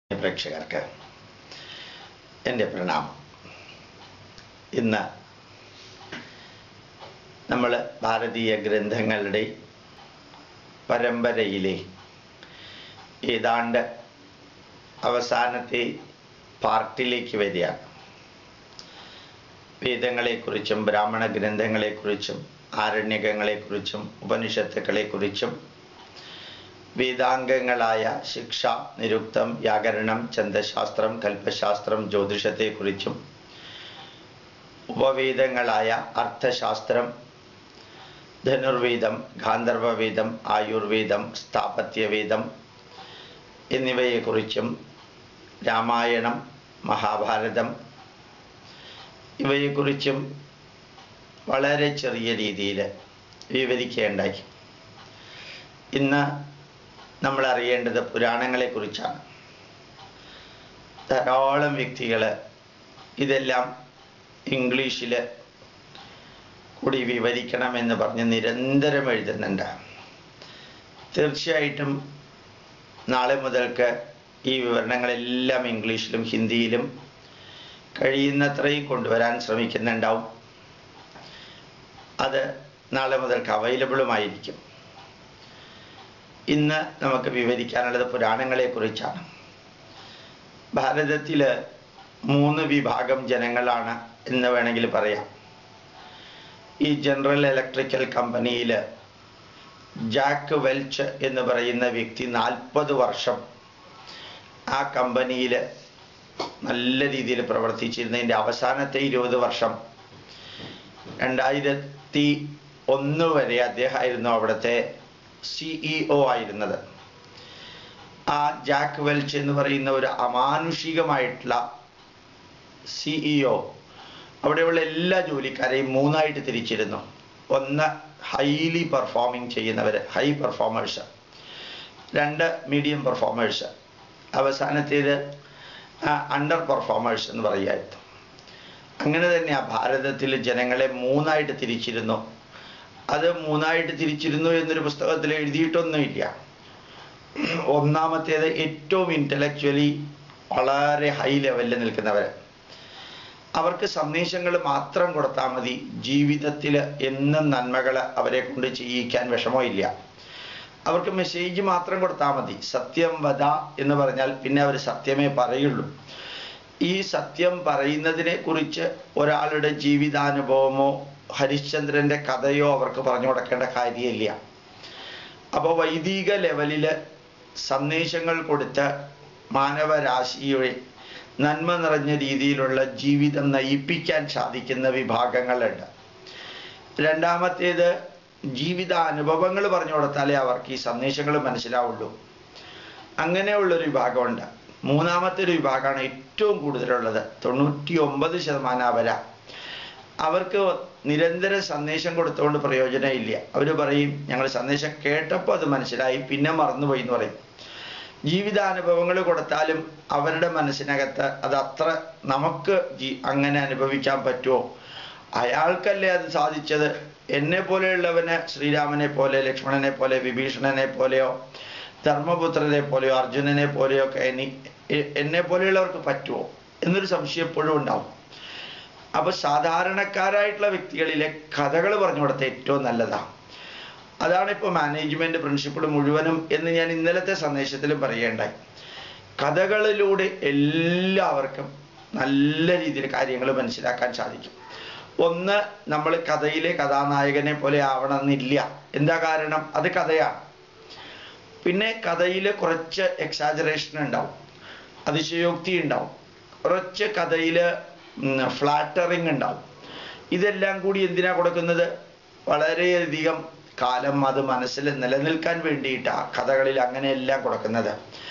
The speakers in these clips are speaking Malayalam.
പ്രേക്ഷകർക്ക് എൻ്റെ പ്രണാമം ഇന്ന് നമ്മൾ ഭാരതീയ ഗ്രന്ഥങ്ങളുടെ പരമ്പരയിലെ ഏതാണ്ട് അവസാനത്തെ പാർട്ടിലേക്ക് വരികയാണ് വേദങ്ങളെക്കുറിച്ചും ബ്രാഹ്മണ ഗ്രന്ഥങ്ങളെക്കുറിച്ചും ആരണ്യകങ്ങളെക്കുറിച്ചും ഉപനിഷത്തുക്കളെക്കുറിച്ചും വേദാംഗങ്ങളായ ശിക്ഷ നിരുക്തം വ്യാകരണം ഛന്ദശാസ്ത്രം കൽപ്പശാസ്ത്രം ജ്യോതിഷത്തെക്കുറിച്ചും ഉപവേദങ്ങളായ അർത്ഥശാസ്ത്രം ധനുർവേദം ഗാന്ധർവവേദം ആയുർവേദം സ്ഥാപത്യവേദം എന്നിവയെക്കുറിച്ചും രാമായണം മഹാഭാരതം ഇവയെക്കുറിച്ചും വളരെ ചെറിയ രീതിയിൽ വിവരിക്കേണ്ടായി ഇന്ന് നമ്മൾ അറിയേണ്ടത് പുരാണങ്ങളെക്കുറിച്ചാണ് ധാരാളം വ്യക്തികൾ ഇതെല്ലാം ഇംഗ്ലീഷിൽ കൂടി വിവരിക്കണമെന്ന് പറഞ്ഞ് നിരന്തരം എഴുതുന്നുണ്ട് തീർച്ചയായിട്ടും നാളെ മുതൽക്ക് ഈ വിവരണങ്ങളെല്ലാം ഇംഗ്ലീഷിലും ഹിന്ദിയിലും കഴിയുന്നത്രയും കൊണ്ടുവരാൻ ശ്രമിക്കുന്നുണ്ടാവും അത് നാളെ മുതൽക്ക് അവൈലബിളുമായിരിക്കും ഇന്ന് നമുക്ക് വിവരിക്കാനുള്ളത് പുരാണങ്ങളെക്കുറിച്ചാണ് ഭാരതത്തിൽ മൂന്ന് വിഭാഗം ജനങ്ങളാണ് എന്ന് വേണമെങ്കിൽ പറയാം ഈ ജനറൽ ഇലക്ട്രിക്കൽ കമ്പനിയിൽ ജാക്ക് വെൽച്ച് എന്ന് പറയുന്ന വ്യക്തി നാൽപ്പത് വർഷം ആ കമ്പനിയിൽ നല്ല രീതിയിൽ പ്രവർത്തിച്ചിരുന്നതിൻ്റെ അവസാനത്തെ ഇരുപത് വർഷം രണ്ടായിരത്തി ഒന്ന് വരെ അദ്ദേഹമായിരുന്നു അവിടുത്തെ സിഇഒ ആയിരുന്നത് ആ ജാക്ക് വെൽച്ച് എന്ന് പറയുന്ന ഒരു അമാനുഷികമായിട്ടുള്ള സിഇഒ അവിടെയുള്ള എല്ലാ ജോലിക്കാരെയും മൂന്നായിട്ട് തിരിച്ചിരുന്നു ഒന്ന് ഹൈലി പെർഫോമിങ് ചെയ്യുന്നവർ ഹൈ പെർഫോമേഴ്സ് രണ്ട് മീഡിയം പെർഫോമേഴ്സ് അവസാനത്തേത് അണ്ടർ പെർഫോമേഴ്സ് എന്ന് പറയുമായിരുന്നു അങ്ങനെ തന്നെയാണ് ഭാരതത്തിൽ ജനങ്ങളെ മൂന്നായിട്ട് തിരിച്ചിരുന്നു അത് മൂന്നായിട്ട് തിരിച്ചിരുന്നു എന്നൊരു പുസ്തകത്തിൽ എഴുതിയിട്ടൊന്നുമില്ല ഒന്നാമത്തേത് ഏറ്റവും ഇൻ്റലക്ച്വലി വളരെ ഹൈ ലെവലിൽ നിൽക്കുന്നവർ അവർക്ക് സന്ദേശങ്ങൾ മാത്രം കൊടുത്താൽ മതി ജീവിതത്തിൽ എന്നും നന്മകൾ അവരെ കൊണ്ട് ചെയ്യിക്കാൻ വിഷമമില്ല അവർക്ക് മെസ്സേജ് മാത്രം കൊടുത്താൽ മതി സത്യം വധ എന്ന് പറഞ്ഞാൽ പിന്നെ അവർ സത്യമേ പറയുള്ളൂ ഈ സത്യം പറയുന്നതിനെ കുറിച്ച് ഒരാളുടെ ജീവിതാനുഭവമോ ഹരിശ്ചന്ദ്രന്റെ കഥയോ അവർക്ക് പറഞ്ഞു കൊടുക്കേണ്ട കാര്യമില്ല അപ്പോൾ വൈദിക ലെവലിൽ സന്ദേശങ്ങൾ കൊടുത്ത് മാനവരാശിയുടെ നന്മ നിറഞ്ഞ രീതിയിലുള്ള ജീവിതം നയിപ്പിക്കാൻ സാധിക്കുന്ന വിഭാഗങ്ങളുണ്ട് രണ്ടാമത്തേത് ജീവിത അനുഭവങ്ങൾ പറഞ്ഞു കൊടുത്താലേ അവർക്ക് ഈ സന്ദേശങ്ങൾ മനസ്സിലാവുള്ളൂ അങ്ങനെയുള്ളൊരു വിഭാഗമുണ്ട് മൂന്നാമത്തെ ഒരു വിഭാഗമാണ് ഏറ്റവും കൂടുതലുള്ളത് തൊണ്ണൂറ്റി ഒമ്പത് ശതമാനം അവരാ അവർക്ക് നിരന്തരം സന്ദേശം കൊടുത്തുകൊണ്ട് പ്രയോജനമില്ല അവർ പറയും ഞങ്ങൾ സന്ദേശം കേട്ടപ്പോൾ അത് മനസ്സിലായി പിന്നെ മറന്നുപോയി എന്ന് പറയും ജീവിതാനുഭവങ്ങൾ കൊടുത്താലും അവരുടെ മനസ്സിനകത്ത് അത് അത്ര നമുക്ക് ജീ അങ്ങനെ അനുഭവിക്കാൻ പറ്റുമോ അയാൾക്കല്ലേ അത് സാധിച്ചത് എന്നെ പോലെയുള്ളവന് ശ്രീരാമനെ പോലെ ലക്ഷ്മണനെ പോലെ വിഭീഷണനെ പോലെയോ ധർമ്മപുത്രനെ പോലെയോ അർജുനനെ പോലെയോ ഒക്കെ എനി എന്നെ പോലെയുള്ളവർക്ക് പറ്റുമോ എന്നൊരു സംശയം എപ്പോഴും ഉണ്ടാവും അപ്പൊ സാധാരണക്കാരായിട്ടുള്ള വ്യക്തികളിലെ കഥകൾ പറഞ്ഞു കൊടുത്ത ഏറ്റവും നല്ലതാണ് അതാണ് ഇപ്പോൾ മാനേജ്മെന്റ് പ്രിൻസിപ്പിൾ മുഴുവനും എന്ന് ഞാൻ ഇന്നലത്തെ സന്ദേശത്തിലും പറയേണ്ടായി കഥകളിലൂടെ എല്ലാവർക്കും നല്ല രീതിയിൽ കാര്യങ്ങൾ മനസ്സിലാക്കാൻ സാധിക്കും ഒന്ന് നമ്മൾ കഥയിലെ കഥാനായകനെ പോലെ ആവണമെന്നില്ല എന്താ കാരണം അത് കഥയാണ് പിന്നെ കഥയിൽ കുറച്ച് എക്സാജറേഷൻ ഉണ്ടാവും അതിശയോക്തി ഉണ്ടാവും കുറച്ച് കഥയിൽ ഫ്ലാറ്ററിങ് ഉണ്ടാവും ഇതെല്ലാം കൂടി എന്തിനാ കൊടുക്കുന്നത് വളരെയധികം കാലം അത് മനസ്സിൽ നിലനിൽക്കാൻ വേണ്ടിയിട്ടാണ് കഥകളിൽ അങ്ങനെയെല്ലാം കൊടുക്കുന്നത്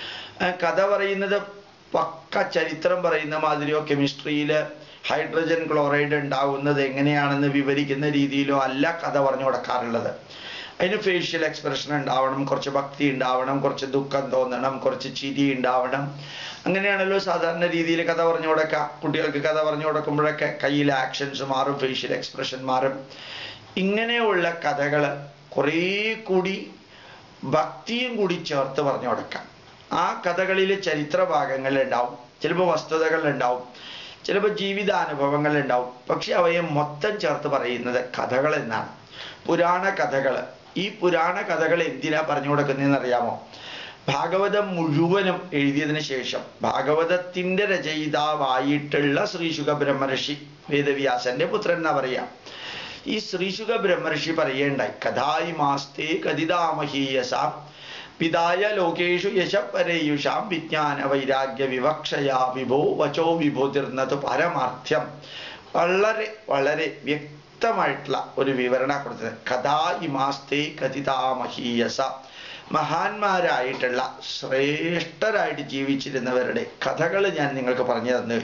കഥ പറയുന്നത് പക്ക ചരിത്രം പറയുന്ന മാതിരിയോ കെമിസ്ട്രിയിൽ ഹൈഡ്രജൻ ക്ലോറൈഡ് ഉണ്ടാവുന്നത് എങ്ങനെയാണെന്ന് വിവരിക്കുന്ന രീതിയിലോ അല്ല കഥ പറഞ്ഞു കൊടുക്കാറുള്ളത് അതിന് ഫേഷ്യൽ എക്സ്പ്രഷൻ ഉണ്ടാവണം കുറച്ച് ഭക്തി ഉണ്ടാവണം കുറച്ച് ദുഃഖം തോന്നണം കുറച്ച് ചിരി ഉണ്ടാവണം അങ്ങനെയാണല്ലോ സാധാരണ രീതിയിൽ കഥ പറഞ്ഞു കൊടുക്കുക കുട്ടികൾക്ക് കഥ പറഞ്ഞു കൊടുക്കുമ്പോഴൊക്കെ കയ്യിൽ ആക്ഷൻസ് മാറും ഫേഷ്യൽ എക്സ്പ്രഷൻ മാറും ഇങ്ങനെയുള്ള കഥകൾ കുറേ കൂടി ഭക്തിയും കൂടി ചേർത്ത് പറഞ്ഞു കൊടുക്കാം ആ കഥകളിൽ ചരിത്ര ഭാഗങ്ങൾ ഉണ്ടാവും ചിലപ്പോൾ വസ്തുതകൾ ഉണ്ടാവും ചിലപ്പോൾ ജീവിതാനുഭവങ്ങൾ ഉണ്ടാവും പക്ഷെ അവയെ മൊത്തം ചേർത്ത് പറയുന്നത് കഥകൾ എന്നാണ് പുരാണ കഥകൾ ഈ പുരാണ കഥകൾ എന്തിനാ പറഞ്ഞു കൊടുക്കുന്നതെന്ന് അറിയാമോ ഭാഗവതം മുഴുവനും എഴുതിയതിനു ശേഷം ഭാഗവതത്തിന്റെ രചയിതാവായിട്ടുള്ള ശ്രീശുഖ ബ്രഹ്മർഷി വേദവ്യാസന്റെ പുത്രൻ എന്നാ പറയാം ഈ ശ്രീശുഖ ബ്രഹ്മർഷി പറയേണ്ടായി കഥായി മാസ്തേ കഥിതാമഹീയസാം പിതായ ലോകേഷു യശപരേയുഷാം വിജ്ഞാന വൈരാഗ്യ വിവക്ഷയാ വിഭോ വചോ വിഭൂതിർന്നത് പരമാർത്ഥ്യം വളരെ വളരെ വ്യക്തമായിട്ടുള്ള ഒരു വിവരണ കൊടുത്തത് കഥാ ഇമാസ്തേ കഥിതാമഹീയസ മഹാന്മാരായിട്ടുള്ള ശ്രേഷ്ഠരായിട്ട് ജീവിച്ചിരുന്നവരുടെ കഥകൾ ഞാൻ നിങ്ങൾക്ക് പറഞ്ഞു തന്നു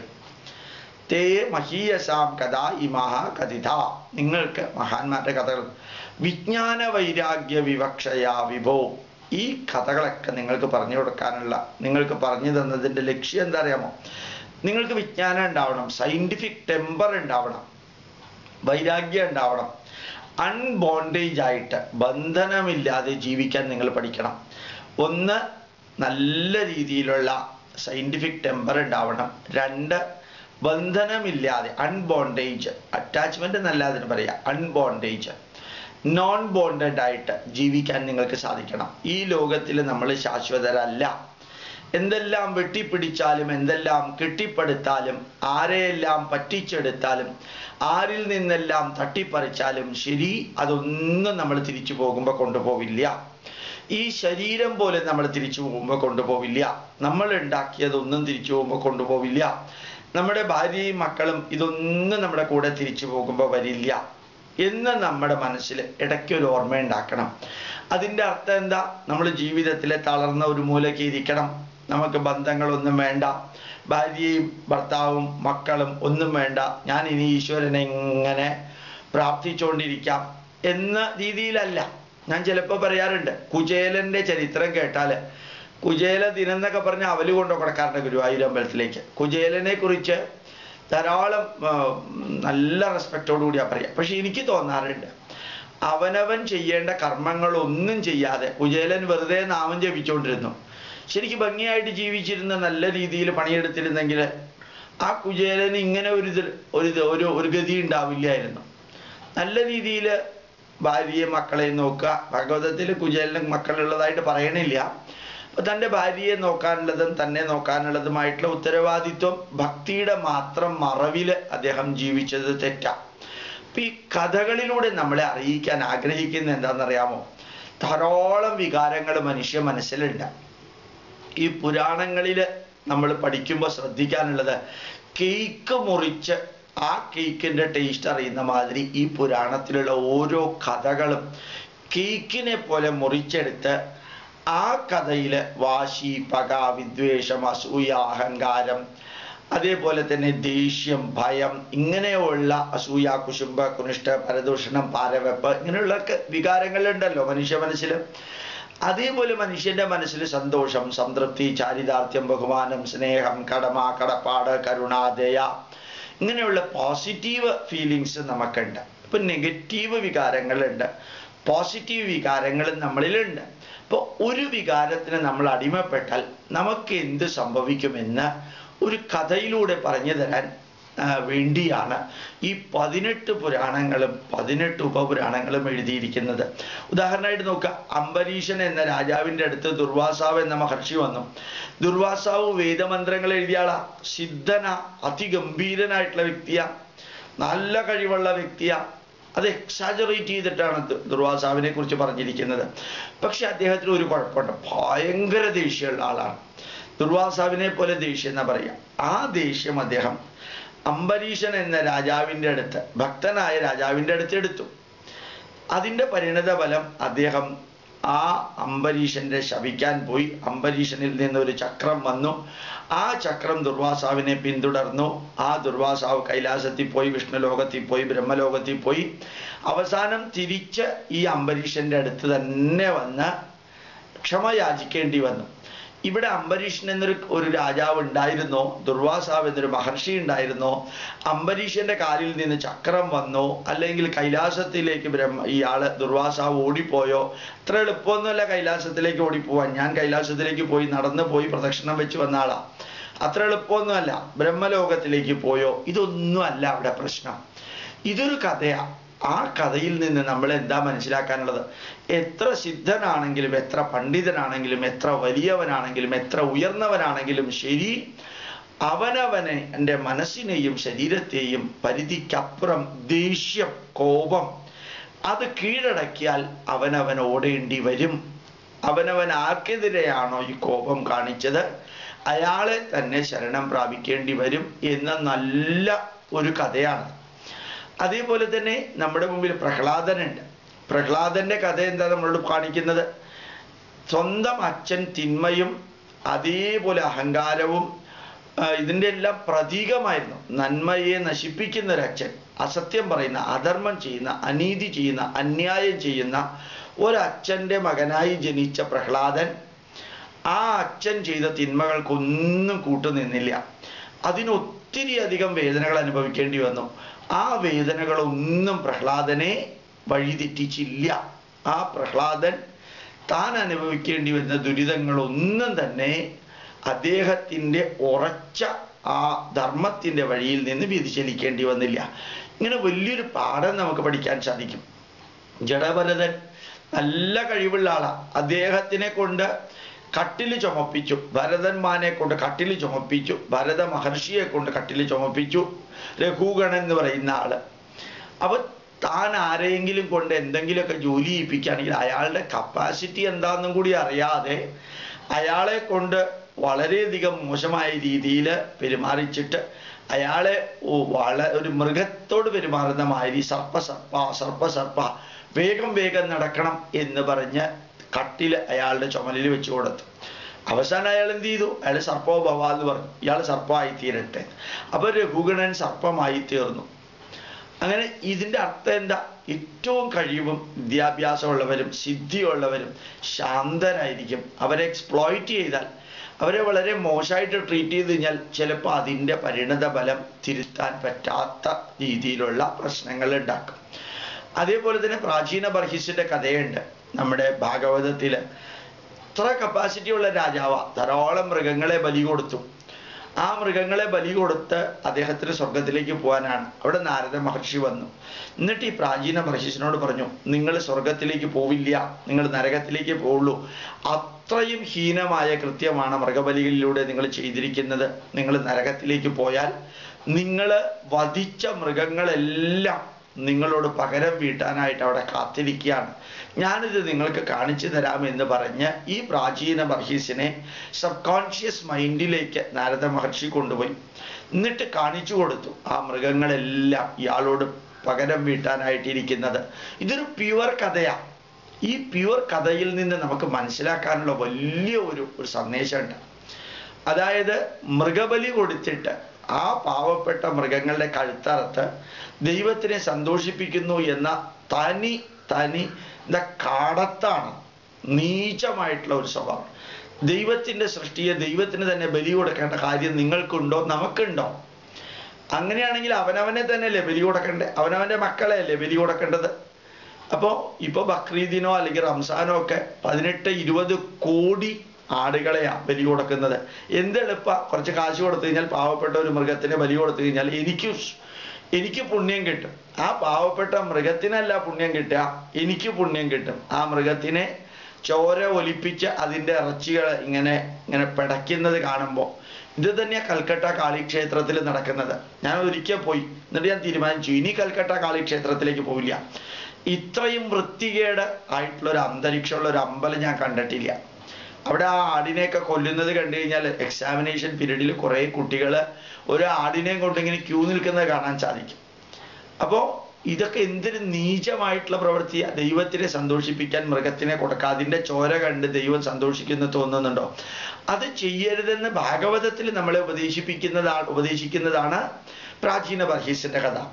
തേ മഹീയസാം കഥ ഇമഹ കഥിത നിങ്ങൾക്ക് മഹാന്മാരുടെ കഥകൾ വിജ്ഞാന വൈരാഗ്യ വിവക്ഷയാ വിഭോ ഈ കഥകളൊക്കെ നിങ്ങൾക്ക് പറഞ്ഞു കൊടുക്കാനുള്ള നിങ്ങൾക്ക് പറഞ്ഞു തന്നതിൻ്റെ ലക്ഷ്യം എന്താ അറിയാമോ നിങ്ങൾക്ക് വിജ്ഞാനം ഉണ്ടാവണം സയൻറ്റിഫിക് ടെമ്പർ ഉണ്ടാവണം വൈരാഗ്യം ഉണ്ടാവണം അൺബോണ്ടേജ് ആയിട്ട് ബന്ധനമില്ലാതെ ജീവിക്കാൻ നിങ്ങൾ പഠിക്കണം ഒന്ന് നല്ല രീതിയിലുള്ള സയൻറ്റിഫിക് ടെമ്പർ ഉണ്ടാവണം രണ്ട് ബന്ധനമില്ലാതെ അൺബോണ്ടേജ് അറ്റാച്ച്മെന്റ് എന്നല്ല അതിന് പറയാം അൺബോണ്ടേജ് നോൺ ബോണ്ടഡ് ആയിട്ട് ജീവിക്കാൻ നിങ്ങൾക്ക് സാധിക്കണം ഈ ലോകത്തിൽ നമ്മൾ ശാശ്വതരല്ല എന്തെല്ലാം വെട്ടിപ്പിടിച്ചാലും എന്തെല്ലാം കെട്ടിപ്പടുത്താലും ആരെയെല്ലാം പറ്റിച്ചെടുത്താലും ആരിൽ നിന്നെല്ലാം തട്ടിപ്പറിച്ചാലും ശരി അതൊന്നും നമ്മൾ തിരിച്ചു പോകുമ്പോൾ കൊണ്ടുപോവില്ല ഈ ശരീരം പോലെ നമ്മൾ തിരിച്ചു പോകുമ്പോൾ കൊണ്ടുപോവില്ല നമ്മൾ ഉണ്ടാക്കിയതൊന്നും തിരിച്ചു പോകുമ്പോൾ കൊണ്ടുപോവില്ല നമ്മുടെ ഭാര്യയും മക്കളും ഇതൊന്നും നമ്മുടെ കൂടെ തിരിച്ചു പോകുമ്പോൾ വരില്ല എന്ന് നമ്മുടെ മനസ്സിൽ ഇടയ്ക്ക് ഒരു ഓർമ്മ ഉണ്ടാക്കണം അതിൻ്റെ അർത്ഥം എന്താ നമ്മൾ ജീവിതത്തിലെ തളർന്ന ഒരു മൂലയ്ക്ക് ഇരിക്കണം നമുക്ക് ബന്ധങ്ങളൊന്നും വേണ്ട ഭാര്യയും ഭർത്താവും മക്കളും ഒന്നും വേണ്ട ഞാൻ ഇനി ഈശ്വരനെ ഇങ്ങനെ പ്രാർത്ഥിച്ചുകൊണ്ടിരിക്കാം എന്ന രീതിയിലല്ല ഞാൻ ചിലപ്പോൾ പറയാറുണ്ട് കുചേലന്റെ ചരിത്രം കേട്ടാൽ കുചേല ദിനം എന്നൊക്കെ പറഞ്ഞ അവല് കൊണ്ടു കൊടുക്കാറുണ്ട് ഗുരുവായൂർ അമ്പലത്തിലേക്ക് കുചേലനെ കുറിച്ച് ധാരാളം ആ, നല്ല റെസ്പെക്റ്റോടു കൂടിയാ പറയാം പക്ഷെ എനിക്ക് തോന്നാറുണ്ട് അവനവൻ ചെയ്യേണ്ട കർമ്മങ്ങളൊന്നും ചെയ്യാതെ കുചേലൻ വെറുതെ നാമം ജപിച്ചുകൊണ്ടിരുന്നു ശരിക്കും ഭംഗിയായിട്ട് ജീവിച്ചിരുന്ന നല്ല രീതിയിൽ പണിയെടുത്തിരുന്നെങ്കിൽ ആ കുചേലന് ഇങ്ങനെ ഒരു ഇത് ഒരു ഇത് ഒരു ഒരു ഗതി ഉണ്ടാവില്ലായിരുന്നു നല്ല രീതിയിൽ ഭാര്യയെ മക്കളെ നോക്കുക ഭാഗവതത്തിൽ കുചേലന് മക്കളുള്ളതായിട്ട് പറയണില്ല അപ്പൊ തൻ്റെ ഭാര്യയെ നോക്കാനുള്ളതും തന്നെ നോക്കാനുള്ളതുമായിട്ടുള്ള ഉത്തരവാദിത്വം ഭക്തിയുടെ മാത്രം മറവില് അദ്ദേഹം ജീവിച്ചത് തെറ്റാ അപ്പൊ ഈ കഥകളിലൂടെ നമ്മളെ അറിയിക്കാൻ ആഗ്രഹിക്കുന്ന എന്താണെന്നറിയാമോ ധാരാളം വികാരങ്ങൾ മനുഷ്യ മനസ്സിലുണ്ട് ഈ പുരാണങ്ങളിൽ നമ്മൾ പഠിക്കുമ്പോൾ ശ്രദ്ധിക്കാനുള്ളത് കേക്ക് മുറിച്ച് ആ കേക്കിന്റെ ടേസ്റ്റ് അറിയുന്ന മാതിരി ഈ പുരാണത്തിലുള്ള ഓരോ കഥകളും കേക്കിനെ പോലെ മുറിച്ചെടുത്ത് ആ കഥയിൽ വാശി പക വിദ്വേഷം അസൂയ അഹങ്കാരം അതേപോലെ തന്നെ ദേഷ്യം ഭയം ഇങ്ങനെയുള്ള അസൂയ കുശുംബ കുനിഷ്ഠ പരദൂഷണം പാരവെപ്പ് ഇങ്ങനെയുള്ള ഒക്കെ വികാരങ്ങളുണ്ടല്ലോ മനുഷ്യ മനസ്സിൽ അതേപോലെ മനുഷ്യന്റെ മനസ്സിൽ സന്തോഷം സംതൃപ്തി ചാരിതാർത്ഥ്യം ബഹുമാനം സ്നേഹം കടമ കടപ്പാട് കരുണ ദയ ഇങ്ങനെയുള്ള പോസിറ്റീവ് ഫീലിങ്സ് നമുക്കുണ്ട് ഇപ്പൊ നെഗറ്റീവ് വികാരങ്ങളുണ്ട് പോസിറ്റീവ് വികാരങ്ങൾ നമ്മളിലുണ്ട് അപ്പോൾ ഒരു വികാരത്തിന് നമ്മൾ അടിമപ്പെട്ടാൽ നമുക്ക് എന്ത് സംഭവിക്കുമെന്ന് ഒരു കഥയിലൂടെ പറഞ്ഞു തരാൻ ആ, വേണ്ടിയാണ് ഈ പതിനെട്ട് പുരാണങ്ങളും പതിനെട്ട് ഉപപുരാണങ്ങളും എഴുതിയിരിക്കുന്നത് ഉദാഹരണമായിട്ട് നോക്കുക അംബരീഷൻ എന്ന രാജാവിൻ്റെ അടുത്ത് ദുർവാസാവ് എന്ന മഹർഷി വന്നു ദുർവാസാവ് വേദമന്ത്രങ്ങൾ എഴുതിയ ആളാ സിദ്ധന അതിഗംഭീരനായിട്ടുള്ള വ്യക്തിയാ നല്ല കഴിവുള്ള വ്യക്തിയാ അത് എക്സാജറേറ്റ് ചെയ്തിട്ടാണ് ദു- ദുർവാസാവിനെ കുറിച്ച് പറഞ്ഞിരിക്കുന്നത് പക്ഷെ അദ്ദേഹത്തിന് ഒരു കുഴപ്പമുണ്ട് ഭയങ്കര ദേഷ്യമുള്ള ആളാണ് ദുർവാസാവിനെ പോലെ ദേഷ്യം എന്നാ പറയാം ആ ദേഷ്യം അദ്ദേഹം അംബരീഷൻ എന്ന രാജാവിൻ്റെ അടുത്ത് ഭക്തനായ രാജാവിൻ്റെ അടുത്ത് എടുത്തു അതിൻ്റെ പരിണത ഫലം അദ്ദേഹം ആ അംബരീഷന്റെ ശപിക്കാൻ പോയി അംബരീഷനിൽ നിന്ന് ഒരു ചക്രം വന്നു ആ ചക്രം ദുർവാസാവിനെ പിന്തുടർന്നു ആ ദുർവാസാവ് കൈലാസത്തിൽ പോയി വിഷ്ണുലോകത്തിൽ പോയി ബ്രഹ്മലോകത്തിൽ പോയി അവസാനം തിരിച്ച് ഈ അംബരീഷന്റെ അടുത്ത് തന്നെ വന്ന് ക്ഷമ യാചിക്കേണ്ടി വന്നു ഇവിടെ അംബരീഷൻ എന്നൊരു ഒരു രാജാവ് ഉണ്ടായിരുന്നോ ദുർവാസാവ് എന്നൊരു മഹർഷി ഉണ്ടായിരുന്നോ അംബരീഷന്റെ കാലിൽ നിന്ന് ചക്രം വന്നോ അല്ലെങ്കിൽ കൈലാസത്തിലേക്ക് ബ്രഹ്മ ഇയാള് ദുർവാസാവ് ഓടിപ്പോയോ അത്ര എളുപ്പമൊന്നുമല്ല കൈലാസത്തിലേക്ക് ഓടിപ്പോവാൻ ഞാൻ കൈലാസത്തിലേക്ക് പോയി നടന്നു പോയി പ്രദക്ഷിണം വെച്ച് വന്ന ആളാ അത്ര എളുപ്പമൊന്നുമല്ല ബ്രഹ്മലോകത്തിലേക്ക് പോയോ ഇതൊന്നും അല്ല അവിടെ പ്രശ്നം ഇതൊരു കഥയാ ആ കഥയിൽ നിന്ന് നമ്മൾ എന്താ മനസ്സിലാക്കാനുള്ളത് എത്ര സിദ്ധനാണെങ്കിലും എത്ര പണ്ഡിതനാണെങ്കിലും എത്ര വലിയവനാണെങ്കിലും എത്ര ഉയർന്നവനാണെങ്കിലും ശരി അവനവനെ എൻ്റെ മനസ്സിനെയും ശരീരത്തെയും പരിധിക്കപ്പുറം ദേഷ്യം കോപം അത് കീഴടക്കിയാൽ അവനവൻ ഓടേണ്ടി വരും അവനവൻ ആർക്കെതിരെയാണോ ഈ കോപം കാണിച്ചത് അയാളെ തന്നെ ശരണം പ്രാപിക്കേണ്ടി വരും എന്ന നല്ല ഒരു കഥയാണ് അതേപോലെ തന്നെ നമ്മുടെ മുമ്പിൽ പ്രഹ്ലാദനുണ്ട് പ്രഹ്ലാദന്റെ കഥ എന്താ നമ്മളോട് കാണിക്കുന്നത് സ്വന്തം അച്ഛൻ തിന്മയും അതേപോലെ അഹങ്കാരവും ആ, ഇതിൻ്റെ എല്ലാം പ്രതീകമായിരുന്നു നന്മയെ നശിപ്പിക്കുന്ന ഒരു അച്ഛൻ അസത്യം പറയുന്ന അധർമ്മം ചെയ്യുന്ന അനീതി ചെയ്യുന്ന അന്യായം ചെയ്യുന്ന ഒരച്ഛൻ്റെ മകനായി ജനിച്ച പ്രഹ്ലാദൻ ആ അച്ഛൻ ചെയ്ത തിന്മകൾക്കൊന്നും കൂട്ടുനിന്നില്ല അതിന് ഒത്തിരി അധികം വേദനകൾ അനുഭവിക്കേണ്ടി വന്നു ആ വേദനകളൊന്നും പ്രഹ്ലാദനെ വഴിതെറ്റിച്ചില്ല ആ പ്രഹ്ലാദൻ താൻ അനുഭവിക്കേണ്ടി വരുന്ന ദുരിതങ്ങളൊന്നും തന്നെ അദ്ദേഹത്തിൻ്റെ ഉറച്ച ആ ധർമ്മത്തിൻ്റെ വഴിയിൽ നിന്ന് വ്യതിചലിക്കേണ്ടി വന്നില്ല ഇങ്ങനെ വലിയൊരു പാഠം നമുക്ക് പഠിക്കാൻ സാധിക്കും ജഡഭരതൻ നല്ല കഴിവുള്ള ആളാ അദ്ദേഹത്തിനെ കൊണ്ട് കട്ടില് ചുമപ്പിച്ചു ഭരതന്മാനെ കൊണ്ട് കട്ടില് ചുമപ്പിച്ചു ഭരത മഹർഷിയെ കൊണ്ട് കട്ടില് ചുമപ്പിച്ചു രഘുഗണൻ എന്ന് പറയുന്ന ആള് അപ്പൊ താൻ ആരെയെങ്കിലും കൊണ്ട് എന്തെങ്കിലുമൊക്കെ ജോലി ചെയ്യിപ്പിക്കുകയാണെങ്കിൽ അയാളുടെ കപ്പാസിറ്റി എന്താണെന്നും കൂടി അറിയാതെ അയാളെ കൊണ്ട് വളരെയധികം മോശമായ രീതിയിൽ പെരുമാറിച്ചിട്ട് അയാളെ ഓ വള ഒരു മൃഗത്തോട് പെരുമാറുന്ന മാതിരി സർപ്പ സർപ്പ സർപ്പ സർപ്പ വേഗം വേഗം നടക്കണം എന്ന് പറഞ്ഞ് കട്ടിൽ അയാളുടെ ചുമലിൽ വെച്ച് കൊടുത്തു അവസാനം അയാൾ എന്ത് ചെയ്തു അയാൾ സർപ്പോ ഭവ എന്ന് പറഞ്ഞു ഇയാൾ സർപ്പമായി തീരട്ടെ അപ്പൊ രഘുഗണൻ സർപ്പമായി തീർന്നു അങ്ങനെ ഇതിന്റെ അർത്ഥം എന്താ ഏറ്റവും കഴിവും വിദ്യാഭ്യാസമുള്ളവരും സിദ്ധിയുള്ളവരും ശാന്തരായിരിക്കും അവരെ എക്സ്പ്ലോയിറ്റ് ചെയ്താൽ അവരെ വളരെ മോശമായിട്ട് ട്രീറ്റ് ചെയ്ത് കഴിഞ്ഞാൽ ചിലപ്പോൾ അതിൻ്റെ പരിണത ഫലം തിരുത്താൻ പറ്റാത്ത രീതിയിലുള്ള പ്രശ്നങ്ങൾ ഉണ്ടാക്കും അതേപോലെ തന്നെ പ്രാചീന ബർഹിസിന്റെ കഥയുണ്ട് നമ്മുടെ ഭാഗവതത്തിൽ ഇത്ര കപ്പാസിറ്റി ഉള്ള രാജാവ ധാരാളം മൃഗങ്ങളെ ബലി കൊടുത്തു ആ മൃഗങ്ങളെ ബലി കൊടുത്ത് അദ്ദേഹത്തിന് സ്വർഗത്തിലേക്ക് പോകാനാണ് അവിടെ നാരദ മഹർഷി വന്നു എന്നിട്ട് ഈ പ്രാചീന മഹർഷിസിനോട് പറഞ്ഞു നിങ്ങൾ സ്വർഗത്തിലേക്ക് പോവില്ല നിങ്ങൾ നരകത്തിലേക്ക് പോവുള്ളൂ അത്രയും ഹീനമായ കൃത്യമാണ് മൃഗബലികളിലൂടെ നിങ്ങൾ ചെയ്തിരിക്കുന്നത് നിങ്ങൾ നരകത്തിലേക്ക് പോയാൽ നിങ്ങൾ വധിച്ച മൃഗങ്ങളെല്ലാം നിങ്ങളോട് പകരം വീട്ടാനായിട്ട് അവിടെ കാത്തിരിക്കുകയാണ് ഞാനിത് നിങ്ങൾക്ക് കാണിച്ചു തരാം എന്ന് പറഞ്ഞ് ഈ പ്രാചീന മഹീസിനെ സബ് കോൺഷ്യസ് മൈൻഡിലേക്ക് നാരദ മഹർഷി കൊണ്ടുപോയി എന്നിട്ട് കാണിച്ചു കൊടുത്തു ആ മൃഗങ്ങളെല്ലാം ഇയാളോട് പകരം വീട്ടാനായിട്ടിരിക്കുന്നത് ഇതൊരു പ്യുവർ കഥയാണ് ഈ പ്യുവർ കഥയിൽ നിന്ന് നമുക്ക് മനസ്സിലാക്കാനുള്ള വലിയ ഒരു ഒരു സന്ദേശമുണ്ട് അതായത് മൃഗബലി കൊടുത്തിട്ട് ആ പാവപ്പെട്ട മൃഗങ്ങളുടെ കഴുത്തറത്ത് ദൈവത്തിനെ സന്തോഷിപ്പിക്കുന്നു എന്ന തനി തനി എന്താ കാടത്താണ് നീചമായിട്ടുള്ള ഒരു സ്വഭാവം ദൈവത്തിന്റെ സൃഷ്ടിയെ ദൈവത്തിന് തന്നെ ബലി കൊടുക്കേണ്ട കാര്യം നിങ്ങൾക്കുണ്ടോ നമുക്കുണ്ടോ അങ്ങനെയാണെങ്കിൽ അവനവനെ തന്നെയല്ലേ ബലി കൊടുക്കണ്ടേ അവനവന്റെ മക്കളെ അല്ലേ ബലി കൊടുക്കേണ്ടത് അപ്പോൾ ഇപ്പോൾ ബക്രീദിനോ അല്ലെങ്കിൽ റംസാനോ ഒക്കെ പതിനെട്ട് ഇരുപത് കോടി ആടുകളെയാ ബലി കൊടുക്കുന്നത് എന്ത് എളുപ്പ കുറച്ച് കാശ് കൊടുത്തു കഴിഞ്ഞാൽ പാവപ്പെട്ട ഒരു മൃഗത്തിനെ ബലി കൊടുത്തു കഴിഞ്ഞാൽ എനിക്ക് സ്- എനിക്ക് പുണ്യം കിട്ടും ആ പാവപ്പെട്ട മൃഗത്തിനല്ല പുണ്യം കിട്ടുക എനിക്ക് പുണ്യം കിട്ടും ആ മൃഗത്തിനെ ചോര ഒലിപ്പിച്ച് അതിൻ്റെ ഇറച്ചികൾ ഇങ്ങനെ ഇങ്ങനെ പിടയ്ക്കുന്നത് കാണുമ്പോൾ ഇത് തന്നെയാ കൽക്കട്ട കാളിക്ഷേത്രത്തിൽ നടക്കുന്നത് ഞാൻ ഒരിക്കൽ പോയി എന്നിട്ട് ഞാൻ തീരുമാനിച്ചു ഇനി കൽക്കട്ട കാളിക്ഷേത്രത്തിലേക്ക് പോവില്ല ഇത്രയും വൃത്തികേട് ആയിട്ടുള്ള ഒരു അന്തരീക്ഷമുള്ള ഒരു അമ്പലം ഞാൻ കണ്ടിട്ടില്ല അവിടെ ആ ആടിനെയൊക്കെ കൊല്ലുന്നത് കണ്ടു കഴിഞ്ഞാൽ എക്സാമിനേഷൻ പീരീഡിൽ കുറേ കുട്ടികൾ ഒരു ആടിനെയും കൊണ്ട് ഇങ്ങനെ ക്യൂ നിൽക്കുന്നത് കാണാൻ സാധിക്കും അപ്പോൾ ഇതൊക്കെ എന്തൊരു നീചമായിട്ടുള്ള പ്രവൃത്തിയാ ദൈവത്തിനെ സന്തോഷിപ്പിക്കാൻ മൃഗത്തിനെ കൊടുക്കുക അതിൻ്റെ ചോര കണ്ട് ദൈവം സന്തോഷിക്കുന്നു തോന്നുന്നുണ്ടോ അത് ചെയ്യരുതെന്ന് ഭാഗവതത്തിൽ നമ്മളെ ഉപദേശിപ്പിക്കുന്നതാണ് ഉപദേശിക്കുന്നതാണ് പ്രാചീന ബർഹീസിന്റെ കഥ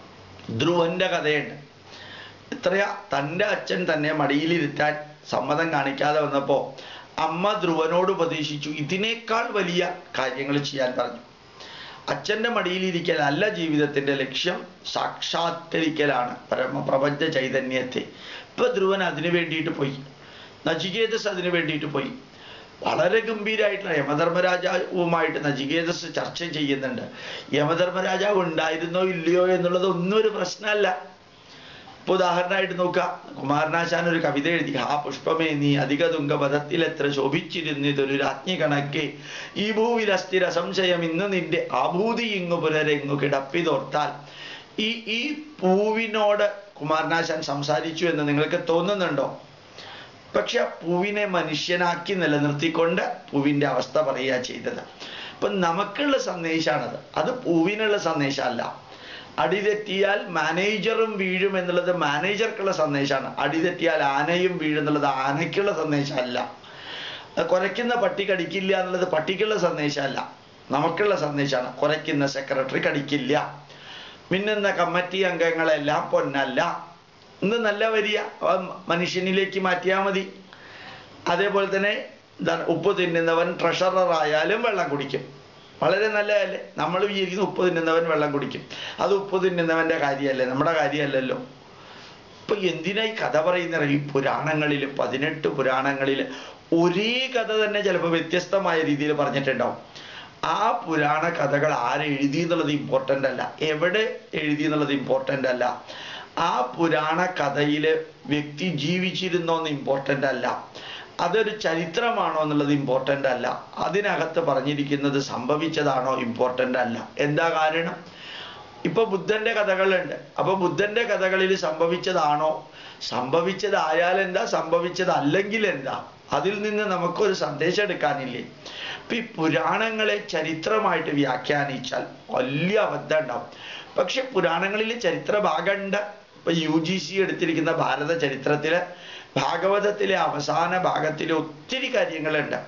ധ്രുവന്റെ കഥയുണ്ട് എത്രയാ തൻ്റെ അച്ഛൻ തന്നെ മടിയിലിരുത്താൻ സമ്മതം കാണിക്കാതെ വന്നപ്പോൾ അമ്മ ധ്രുവനോട് ഉപദേശിച്ചു ഇതിനേക്കാൾ വലിയ കാര്യങ്ങൾ ചെയ്യാൻ പറഞ്ഞു അച്ഛൻ്റെ മടിയിലിരിക്കൽ അല്ല ജീവിതത്തിൻ്റെ ലക്ഷ്യം സാക്ഷാത്കരിക്കലാണ് പരമപ്രപഞ്ച ചൈതന്യത്തെ ഇപ്പൊ ധ്രുവൻ അതിനു വേണ്ടിയിട്ട് പോയി നചികേതസ് അതിനു വേണ്ടിയിട്ട് പോയി വളരെ ഗംഭീരമായിട്ടുള്ള യമധർമ്മരാജാവുമായിട്ട് നചികേതസ് ചർച്ച ചെയ്യുന്നുണ്ട് യമധർമ്മരാജാവ് ഉണ്ടായിരുന്നോ ഇല്ലയോ എന്നുള്ളത് ഒന്നും ഒരു പ്രശ്നമല്ല ഇപ്പൊ ഉദാഹരണമായിട്ട് നോക്കുക കുമാരനാശാൻ ഒരു കവിത എഴുതി ആ പുഷ്പമേ നീ അധിക തുങ്കപഥത്തിൽ എത്ര ശോഭിച്ചിരുന്നിതൊരു രാജ്ഞി കണക്കെ ഈ ഭൂവിൽ അസ്ഥിര സംശയം ഇന്ന് നിന്റെ ആഭൂതി ഇങ്ങു പുനരെങ്ങു കിടപ്പിതോർത്താൽ ഈ ഈ പൂവിനോട് കുമാരനാശാൻ സംസാരിച്ചു എന്ന് നിങ്ങൾക്ക് തോന്നുന്നുണ്ടോ പക്ഷെ ആ പൂവിനെ മനുഷ്യനാക്കി നിലനിർത്തിക്കൊണ്ട് പൂവിന്റെ അവസ്ഥ പറയുക ചെയ്തത് അപ്പൊ നമുക്കുള്ള സന്ദേശമാണത് അത് പൂവിനുള്ള സന്ദേശമല്ല അടിതെറ്റിയാൽ മാനേജറും വീഴും എന്നുള്ളത് മാനേജർക്കുള്ള സന്ദേശമാണ് അടിതെറ്റിയാൽ ആനയും വീഴും എന്നുള്ളത് ആനയ്ക്കുള്ള സന്ദേശമല്ല കുരയ്ക്കുന്ന പട്ടി കടിക്കില്ല എന്നുള്ളത് പട്ടിക്കുള്ള സന്ദേശമല്ല നമുക്കുള്ള സന്ദേശമാണ് കുരയ്ക്കുന്ന സെക്രട്ടറി കടിക്കില്ല മിന്നുന്ന കമ്മിറ്റി അംഗങ്ങളെല്ലാം പൊന്നല്ല ഇന്ന് നല്ല വരിക മനുഷ്യനിലേക്ക് മാറ്റിയാൽ മതി അതേപോലെ തന്നെ എന്താണ് ഉപ്പ് തിന്നുന്നവൻ ട്രഷറർ ആയാലും വെള്ളം കുടിക്കും വളരെ നല്ലതല്ലേ നമ്മൾ വിചാരിക്കുന്ന ഉപ്പ് തിന്നുന്നവൻ വെള്ളം കുടിക്കും അത് ഉപ്പ് തിന്നുന്നവന്റെ കാര്യമല്ലേ നമ്മുടെ കാര്യമല്ലല്ലോ ഇപ്പൊ എന്തിനാ ഈ കഥ പറയുന്ന ഈ പുരാണങ്ങളിൽ പതിനെട്ട് പുരാണങ്ങളിൽ ഒരേ കഥ തന്നെ ചിലപ്പോൾ വ്യത്യസ്തമായ രീതിയിൽ പറഞ്ഞിട്ടുണ്ടാവും ആ പുരാണ കഥകൾ ആരെഴുതി എന്നുള്ളത് ഇമ്പോർട്ടൻ്റ് അല്ല എവിടെ എഴുതി എന്നുള്ളത് ഇമ്പോർട്ടൻ്റ് അല്ല ആ പുരാണ കഥയില് വ്യക്തി ജീവിച്ചിരുന്നോ എന്ന് ഇമ്പോർട്ടൻ്റ് അല്ല അതൊരു ചരിത്രമാണോ എന്നുള്ളത് ഇമ്പോർട്ടൻ്റ് അല്ല അതിനകത്ത് പറഞ്ഞിരിക്കുന്നത് സംഭവിച്ചതാണോ ഇമ്പോർട്ടൻ്റ് അല്ല എന്താ കാരണം ഇപ്പൊ ബുദ്ധന്റെ കഥകളുണ്ട് അപ്പൊ ബുദ്ധന്റെ കഥകളിൽ സംഭവിച്ചതാണോ സംഭവിച്ചതായാൽ എന്താ സംഭവിച്ചതല്ലെങ്കിൽ എന്താ അതിൽ നിന്ന് നമുക്കൊരു സന്ദേശം എടുക്കാനില്ലേ ഇപ്പൊ ഈ പുരാണങ്ങളെ ചരിത്രമായിട്ട് വ്യാഖ്യാനിച്ചാൽ വലിയ അബദ്ധം ഉണ്ടാവും പക്ഷെ പുരാണങ്ങളിൽ ചരിത്ര ഭാഗമുണ്ട് ഇപ്പൊ യു ജി സി എടുത്തിരിക്കുന്ന ഭാരത ചരിത്രത്തില് ഭാഗവതത്തിലെ അവസാന ഭാഗത്തിൽ ഒത്തിരി കാര്യങ്ങളുണ്ട്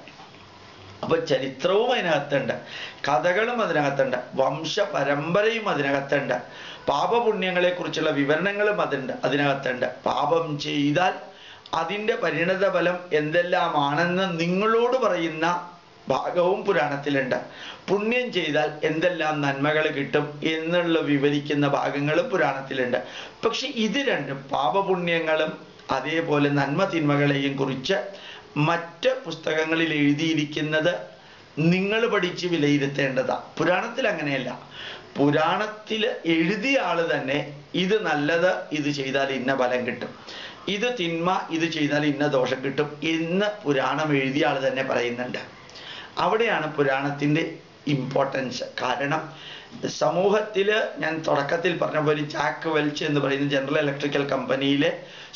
അപ്പൊ ചരിത്രവും അതിനകത്തുണ്ട് കഥകളും അതിനകത്തുണ്ട് വംശ പരമ്പരയും അതിനകത്തുണ്ട് പാപപുണ്യങ്ങളെ കുറിച്ചുള്ള വിവരണങ്ങളും അതുണ്ട് അതിനകത്തുണ്ട് പാപം ചെയ്താൽ അതിൻ്റെ പരിണത ഫലം എന്തെല്ലാമാണെന്ന് നിങ്ങളോട് പറയുന്ന ഭാഗവും പുരാണത്തിലുണ്ട് പുണ്യം ചെയ്താൽ എന്തെല്ലാം നന്മകൾ കിട്ടും എന്നുള്ള വിവരിക്കുന്ന ഭാഗങ്ങളും പുരാണത്തിലുണ്ട് പക്ഷെ ഇത് രണ്ടും പാപപുണ്യങ്ങളും അതേപോലെ നന്മ തിന്മകളെയും കുറിച്ച് മറ്റ് പുസ്തകങ്ങളിൽ എഴുതിയിരിക്കുന്നത് നിങ്ങൾ പഠിച്ച് വിലയിരുത്തേണ്ടതാ പുരാണത്തിൽ അങ്ങനെയല്ല പുരാണത്തിൽ എഴുതിയ ആള് തന്നെ ഇത് നല്ലത് ഇത് ചെയ്താൽ ഇന്ന ഫലം കിട്ടും ഇത് തിന്മ ഇത് ചെയ്താൽ ഇന്ന ദോഷം കിട്ടും എന്ന് പുരാണം എഴുതിയ ആൾ തന്നെ പറയുന്നുണ്ട് അവിടെയാണ് പുരാണത്തിൻ്റെ ഇമ്പോർട്ടൻസ് കാരണം സമൂഹത്തിൽ ഞാൻ തുടക്കത്തിൽ പറഞ്ഞ പോലെ ജാക്ക് വെൽച്ച് എന്ന് പറയുന്ന ജനറൽ ഇലക്ട്രിക്കൽ കമ്പനിയിലെ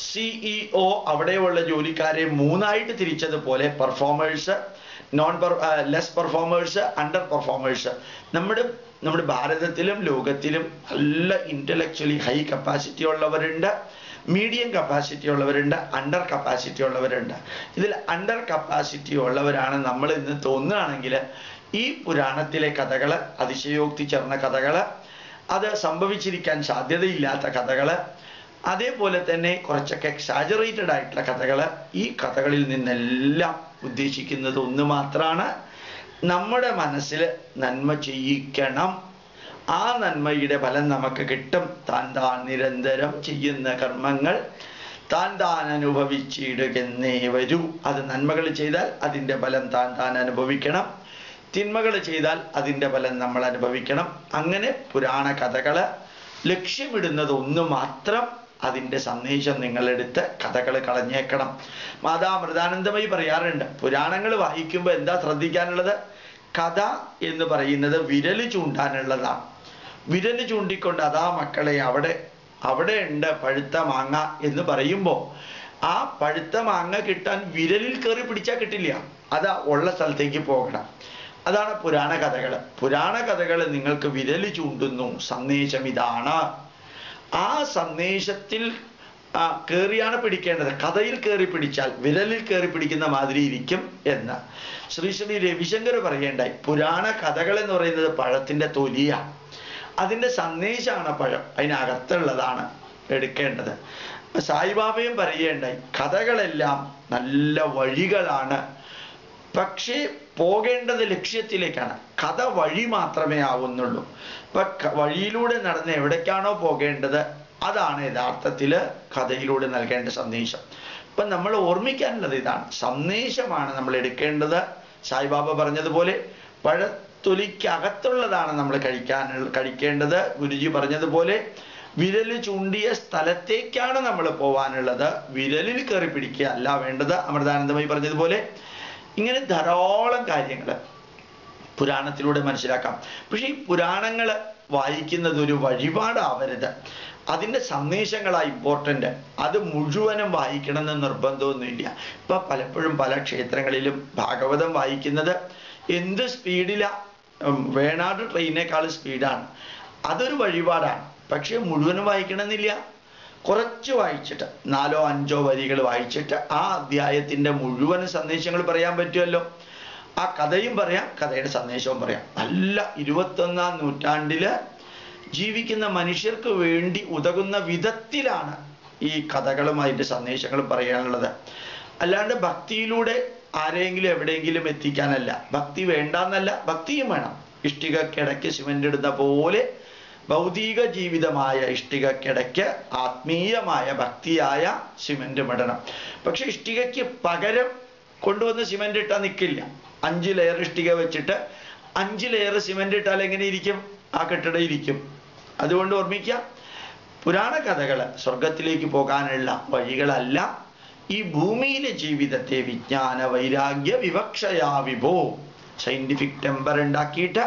സിഇഒ അവിടെയുള്ള ജോലിക്കാരെ മൂന്നായിട്ട് തിരിച്ചതുപോലെ performers non less performers under performers നമ്മുടെ നമ്മുടെ ഭാരതത്തിലും ലോകത്തിലും നല്ല ഇന്റലക്ച്വലി ഹൈ കപ്പാസിറ്റി ഉള്ളവരുണ്ട് മീഡിയം കപ്പാസിറ്റി ഉള്ളവരുണ്ട് അണ്ടർ കപ്പാസിറ്റി ഉള്ളവരുണ്ട് ഇതിൽ അണ്ടർ കപ്പാസിറ്റി ഉള്ളവരാണ് നമ്മൾ ഇന്ന് തോന്നുകയാണെങ്കിൽ ഈ പുരാണത്തിലെ കഥകൾ അതിശയോക്തി ചേർന്ന കഥകൾ അത് സംഭവിച്ചിരിക്കാൻ സാധ്യതയില്ലാത്ത കഥകൾ അതേപോലെ തന്നെ കുറച്ചൊക്കെ എക്സാജറേറ്റഡ് ആയിട്ടുള്ള കഥകൾ ഈ കഥകളിൽ നിന്നെല്ലാം ഉദ്ദേശിക്കുന്നത് ഒന്ന് മാത്രമാണ് നമ്മുടെ മനസ്സിൽ നന്മ ചെയ്യിക്കണം ആ നന്മയുടെ ഫലം നമുക്ക് കിട്ടും താൻ താൻ നിരന്തരം ചെയ്യുന്ന കർമ്മങ്ങൾ താൻ താൻ അനുഭവിച്ചിടുകെന്നേ വരൂ അത് നന്മകൾ ചെയ്താൽ അതിൻ്റെ ഫലം താൻ താൻ അനുഭവിക്കണം തിന്മകൾ ചെയ്താൽ അതിൻ്റെ ഫലം നമ്മൾ അനുഭവിക്കണം അങ്ങനെ പുരാണ കഥകൾ ലക്ഷ്യമിടുന്നത് ഒന്ന് മാത്രം അതിൻ്റെ സന്ദേശം നിങ്ങളെടുത്ത് കഥകൾ കളഞ്ഞേക്കണം മാതാ മൃതാനന്ദമയി പറയാറുണ്ട് പുരാണങ്ങൾ വായിക്കുമ്പോൾ എന്താ ശ്രദ്ധിക്കാനുള്ളത് കഥ എന്ന് പറയുന്നത് വിരല് ചൂണ്ടാനുള്ളതാണ് വിരല് ചൂണ്ടിക്കൊണ്ട് അതാ മക്കളെ അവിടെ അവിടെ ഉണ്ട് പഴുത്ത മാങ്ങ എന്ന് പറയുമ്പോൾ ആ പഴുത്ത മാങ്ങ കിട്ടാൻ വിരലിൽ കയറി പിടിച്ചാൽ കിട്ടില്ല അതാ ഉള്ള സ്ഥലത്തേക്ക് പോകണം അതാണ് പുരാണ കഥകൾ പുരാണ കഥകൾ നിങ്ങൾക്ക് വിരല് ചൂണ്ടുന്നു സന്ദേശം ഇതാണ് ആ സന്ദേശത്തിൽ കയറിയാണ് പിടിക്കേണ്ടത് കഥയിൽ കയറി പിടിച്ചാൽ വിരലിൽ കയറി പിടിക്കുന്ന മാതിരി ഇരിക്കും എന്ന് ശ്രീ ശ്രീ രവിശങ്കർ പറയേണ്ടായി പുരാണ കഥകൾ എന്ന് പറയുന്നത് പഴത്തിന്റെ തൊലിയാണ് അതിൻ്റെ സന്ദേശമാണ് പഴം അതിനകത്തുള്ളതാണ് എടുക്കേണ്ടത് സായിബാബയും പറയേണ്ടായി കഥകളെല്ലാം നല്ല വഴികളാണ് പക്ഷേ പോകേണ്ടത് ലക്ഷ്യത്തിലേക്കാണ് കഥ വഴി മാത്രമേ ആവുന്നുള്ളൂ ഇപ്പൊ ക- വഴിയിലൂടെ നടന്ന് എവിടേക്കാണോ പോകേണ്ടത് അതാണ് യഥാർത്ഥത്തിൽ കഥയിലൂടെ നൽകേണ്ട സന്ദേശം ഇപ്പൊ നമ്മൾ ഓർമ്മിക്കാനുള്ളത് ഇതാണ് സന്ദേശമാണ് നമ്മൾ എടുക്കേണ്ടത് സായിബാബ പറഞ്ഞതുപോലെ പഴത്തൊലിക്കകത്തുള്ളതാണ് നമ്മൾ കഴിക്കാനുള്ള കഴിക്കേണ്ടത് ഗുരുജി പറഞ്ഞതുപോലെ വിരല് ചൂണ്ടിയ സ്ഥലത്തേക്കാണ് നമ്മൾ പോവാനുള്ളത് വിരലിൽ കയറി പിടിക്കുക അല്ല വേണ്ടത് അമൃതാനന്ദമായി പറഞ്ഞതുപോലെ ഇങ്ങനെ ധാരാളം കാര്യങ്ങൾ പുരാണത്തിലൂടെ മനസ്സിലാക്കാം പക്ഷേ ഈ പുരാണങ്ങൾ വായിക്കുന്നത് ഒരു വഴിപാടാവരുത് അതിൻ്റെ സന്ദേശങ്ങളാണ് ഇമ്പോർട്ടൻ്റ് അത് മുഴുവനും വായിക്കണമെന്ന് നിർബന്ധമൊന്നുമില്ല ഇപ്പം പലപ്പോഴും പല ക്ഷേത്രങ്ങളിലും ഭാഗവതം വായിക്കുന്നത് എന്ത് സ്പീഡിലാണ് വേണാട് ട്രെയിനേക്കാൾ സ്പീഡാണ് അതൊരു വഴിപാടാണ് പക്ഷേ മുഴുവനും വായിക്കണമെന്നില്ല കുറച്ച് വായിച്ചിട്ട് നാലോ അഞ്ചോ വരികൾ വായിച്ചിട്ട് ആ അധ്യായത്തിൻ്റെ മുഴുവൻ സന്ദേശങ്ങൾ പറയാൻ പറ്റുമല്ലോ ആ കഥയും പറയാം കഥയുടെ സന്ദേശവും പറയാം നല്ല ഇരുപത്തൊന്നാം നൂറ്റാണ്ടില് ജീവിക്കുന്ന മനുഷ്യർക്ക് വേണ്ടി ഉതകുന്ന വിധത്തിലാണ് ഈ കഥകളും അതിൻ്റെ സന്ദേശങ്ങളും പറയാനുള്ളത് അല്ലാണ്ട് ഭക്തിയിലൂടെ ആരെങ്കിലും എവിടെയെങ്കിലും എത്തിക്കാനല്ല ഭക്തി വേണ്ടാന്നല്ല ഭക്തിയും വേണം ഇഷ്ടികക്കിടയ്ക്ക് സിമൻ്റ് ഇടുന്ന പോലെ ഭൗതിക ജീവിതമായ ഇഷ്ടികക്കിടയ്ക്ക് ആത്മീയമായ ഭക്തിയായ സിമൻ്റ് ഇടണം പക്ഷെ ഇഷ്ടികയ്ക്ക് പകരം കൊണ്ടുവന്ന് സിമൻ്റ് ഇട്ടാൽ നിൽക്കില്ല അഞ്ച് ലെയർ ഇഷ്ടിക വെച്ചിട്ട് അഞ്ച് ലെയർ സിമൻ്റ് ഇട്ടാൽ എങ്ങനെ ഇരിക്കും ആ കെട്ടിടം ഇരിക്കും അതുകൊണ്ട് ഓർമ്മിക്കുക പുരാണ കഥകൾ സ്വർഗത്തിലേക്ക് പോകാനുള്ള വഴികളല്ല ഈ ഭൂമിയിലെ ജീവിതത്തെ വിജ്ഞാന വൈരാഗ്യ വിവക്ഷയാ വിഭോ സയന്റിഫിക് ടെമ്പർ ഉണ്ടാക്കിയിട്ട്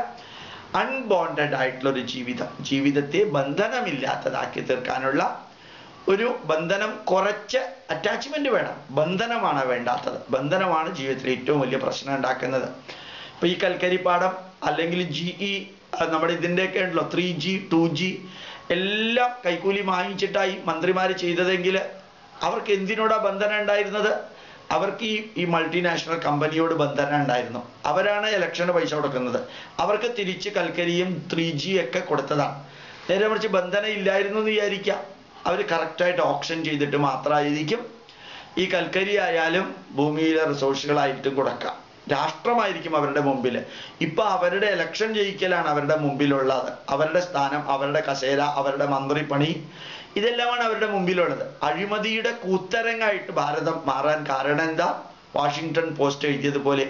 അൺബോണ്ടഡ് ആയിട്ടുള്ള ഒരു ജീവിതം ജീവിതത്തെ ബന്ധനമില്ലാത്തതാക്കി തീർക്കാനുള്ള ഒരു ബന്ധനം കുറച്ച് അറ്റാച്ച്മെന്റ് വേണം ബന്ധനമാണ് വേണ്ടാത്തത് ബന്ധനമാണ് ജീവിതത്തിൽ ഏറ്റവും വലിയ പ്രശ്നം ഉണ്ടാക്കുന്നത് ഇപ്പൊ ഈ കൽക്കരി പാടം അല്ലെങ്കിൽ ജി ഇ നമ്മുടെ ഇതിൻ്റെയൊക്കെ ഉണ്ടല്ലോ ത്രീ ജി ടു ജി എല്ലാം കൈക്കൂലി വാങ്ങിച്ചിട്ടായി മന്ത്രിമാർ ചെയ്തതെങ്കിൽ അവർക്ക് എന്തിനോടാ ബന്ധനം ഉണ്ടായിരുന്നത് അവർക്ക് ഈ ഈ മൾട്ടിനാഷണൽ കമ്പനിയോട് ബന്ധനം ഉണ്ടായിരുന്നു അവരാണ് ഇലക്ഷന് പൈസ കൊടുക്കുന്നത് അവർക്ക് തിരിച്ച് കൽക്കരിയും ത്രീ ജി ഒക്കെ കൊടുത്തതാണ് നേരെ മറിച്ച് ബന്ധനം ഇല്ലായിരുന്നു എന്ന് വിചാരിക്കാം അവർ കറക്റ്റായിട്ട് ഓപ്ഷൻ ചെയ്തിട്ട് മാത്രമായിരിക്കും ഈ കൽക്കരി ആയാലും ഭൂമിയിലെ റിസോഴ്സുകളായിട്ടും കൊടുക്കാം രാഷ്ട്രമായിരിക്കും അവരുടെ മുമ്പിൽ ഇപ്പൊ അവരുടെ ഇലക്ഷൻ ജയിക്കലാണ് അവരുടെ മുമ്പിലുള്ളത് അവരുടെ സ്ഥാനം അവരുടെ കസേര അവരുടെ മന്ത്രിപ്പണി ഇതെല്ലാമാണ് അവരുടെ മുമ്പിലുള്ളത് അഴിമതിയുടെ കൂത്തരങ്ങായിട്ട് ഭാരതം മാറാൻ കാരണം എന്താ വാഷിങ്ടൺ പോസ്റ്റ് എഴുതിയതുപോലെ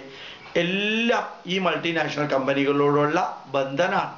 എല്ലാം ഈ മൾട്ടിനാഷണൽ കമ്പനികളോടുള്ള ബന്ധനാണ്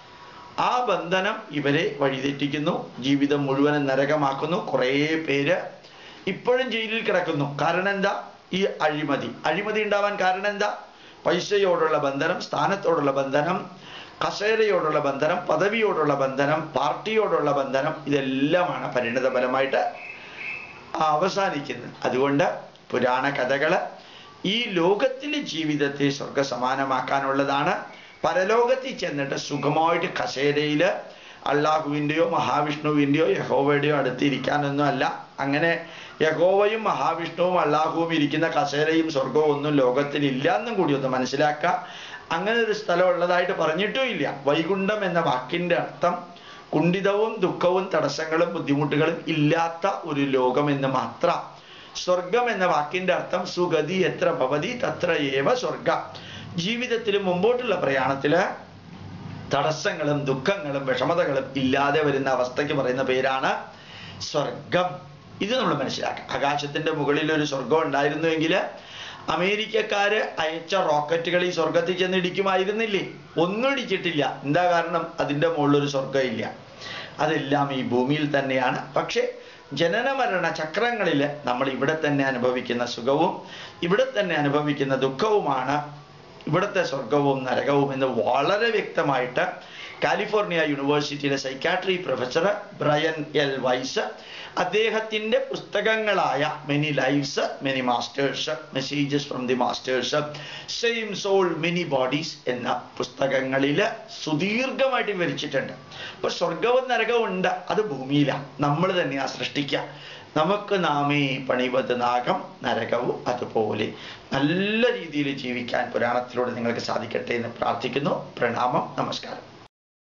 ആ ബന്ധനം ഇവരെ വഴിതെറ്റിക്കുന്നു ജീവിതം മുഴുവനും നരകമാക്കുന്നു കുറേ പേര് ഇപ്പോഴും ജയിലിൽ കിടക്കുന്നു കാരണം എന്താ ഈ അഴിമതി അഴിമതി ഉണ്ടാവാൻ കാരണം എന്താ പൈസയോടുള്ള ബന്ധനം സ്ഥാനത്തോടുള്ള ബന്ധനം കസേരയോടുള്ള ബന്ധനം പദവിയോടുള്ള ബന്ധനം പാർട്ടിയോടുള്ള ബന്ധനം ഇതെല്ലാമാണ് പരിണിതഫലമായിട്ട് അവസാനിക്കുന്നത് അതുകൊണ്ട് പുരാണ കഥകള് ഈ ലോകത്തിലെ ജീവിതത്തെ സ്വർഗസമാനമാക്കാനുള്ളതാണ് പരലോകത്തിൽ ചെന്നിട്ട് സുഖമായിട്ട് കസേരയില് അള്ളാഹുവിൻ്റെയോ മഹാവിഷ്ണുവിൻ്റെയോ യഹോവയുടെയോ അടുത്തിരിക്കാനൊന്നും അല്ല അങ്ങനെ യഹോവയും മഹാവിഷ്ണുവും അള്ളാഹുവും ഇരിക്കുന്ന കസേരയും സ്വർഗവും ഒന്നും ലോകത്തിൽ ഇല്ല എന്നും കൂടി ഒന്ന് മനസ്സിലാക്കുക അങ്ങനെ ഒരു സ്ഥലം ഉള്ളതായിട്ട് പറഞ്ഞിട്ടും ഇല്ല വൈകുണ്ഠം എന്ന വാക്കിന്റെ അർത്ഥം കുണ്ഠിതവും ദുഃഖവും തടസ്സങ്ങളും ബുദ്ധിമുട്ടുകളും ഇല്ലാത്ത ഒരു ലോകം എന്ന് മാത്രം സ്വർഗം എന്ന വാക്കിന്റെ അർത്ഥം സുഗതി എത്ര ഭവതി തത്ര ഏവ സ്വർഗ ജീവിതത്തിൽ മുമ്പോട്ടുള്ള പ്രയാണത്തില് തടസ്സങ്ങളും ദുഃഖങ്ങളും വിഷമതകളും ഇല്ലാതെ വരുന്ന അവസ്ഥയ്ക്ക് പറയുന്ന പേരാണ് സ്വർഗം ഇത് നമ്മൾ മനസ്സിലാക്കാം ആകാശത്തിന്റെ മുകളിൽ ഒരു സ്വർഗം ഉണ്ടായിരുന്നുവെങ്കിൽ അമേരിക്കക്കാര് അയച്ച റോക്കറ്റുകൾ ഈ സ്വർഗത്തിൽ ചെന്ന് ഇടിക്കുമായിരുന്നില്ലേ ഒന്നും ഇടിച്ചിട്ടില്ല എന്താ കാരണം അതിൻ്റെ മുകളിൽ ഒരു സ്വർഗം ഇല്ല അതെല്ലാം ഈ ഭൂമിയിൽ തന്നെയാണ് പക്ഷേ ജനന മരണ ചക്രങ്ങളിൽ നമ്മൾ ഇവിടെ തന്നെ അനുഭവിക്കുന്ന സുഖവും ഇവിടെ തന്നെ അനുഭവിക്കുന്ന ദുഃഖവുമാണ് ഇവിടുത്തെ സ്വർഗവും നരകവും എന്ന് വളരെ വ്യക്തമായിട്ട് കാലിഫോർണിയ യൂണിവേഴ്സിറ്റിയിലെ psychiatry professor Brian L Weiss അദ്ദേഹത്തിൻ്റെ പുസ്തകങ്ങളായ many lives many masters messages from the masters same soul many bodies എന്ന പുസ്തകങ്ങളിൽ സുദീർഘമായിട്ട് വിവരിച്ചിട്ടുണ്ട് അപ്പൊ സ്വർഗവും നരകവും ഉണ്ട് അത് ഭൂമിയിലാണ് നമ്മൾ തന്നെയാ സൃഷ്ടിക്കുക നമുക്ക് നാമേ പണിവത് നാഗം നരകവും അതുപോലെ നല്ല രീതിയിൽ ജീവിക്കാൻ പുരാണത്തിലൂടെ നിങ്ങൾക്ക് സാധിക്കട്ടെ എന്ന് പ്രാർത്ഥിക്കുന്നു പ്രണാമം നമസ്കാരം